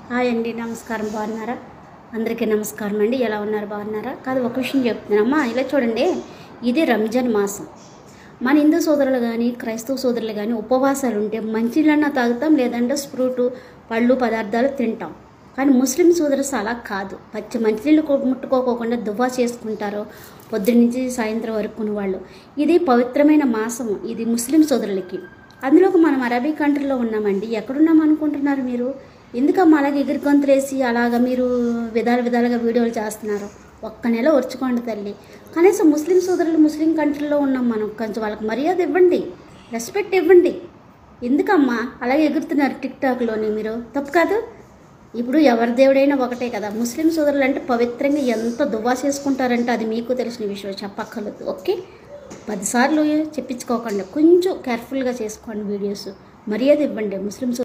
hi అండి నమస్కారం బాగున్నారా అందరికీ నమస్కారం అండి ఎలా ఉన్నారు బాగున్నారా కాదు ఒక విషయం చెప్తున్నానమ్మా ఇలా చూడండి ఇది రంజాన్ మాసం మన హిందూ సోదరులు కానీ క్రైస్తవ సోదరులు కానీ ఉపవాసాలు ఉంటే మంచినీళ్ళన్నా తాగుతాం లేదంటే ఫ్రూటు పళ్ళు పదార్థాలు తింటాం కానీ ముస్లిం సోదరులు అలా కాదు పచ్చి మంచినీళ్ళు కూ- ముట్టుకోకుండా దువ్వా చేసుకుంటారు పొద్దున్న నుంచి సాయంత్రం వరకు వాళ్ళు ఇది పవిత్రమైన మాసం ఇది ముస్లిం సోదరులకి అందులోకి మనం అరబీ కంట్రీలో ఉన్నామండి ఎక్కడున్నాం అనుకుంటున్నారు మీరు ఎందుకమ్మా అలాగే ఎగిరి గొంతులేసి అలాగ మీరు విధాల విధాలుగా వీడియోలు చేస్తున్నారు ఒక్క నెల ఒరుచుకోండి తల్లి కనీసం ముస్లిం సోదరులు ముస్లిం కంట్రీలో ఉన్నాం మనం కొంచెం వాళ్ళకి మర్యాద ఇవ్వండి రెస్పెక్ట్ ఇవ్వండి ఎందుకమ్మా అలాగే ఎగురుతున్నారు టిక్ టాక్లోని మీరు తప్పు కాదు ఇప్పుడు ఎవరి దేవుడైనా ఒకటే కదా ముస్లిం సోదరులు అంటే పవిత్రంగా ఎంత దువా చేసుకుంటారంటే అది మీకు తెలిసిన విషయం చెప్పక్కర్లేదు ఓకే పదిసార్లు చెప్పించుకోకండి కొంచెం కేర్ఫుల్గా చేసుకోండి వీడియోస్ మర్యాద ఇవ్వండి ముస్లిం సో-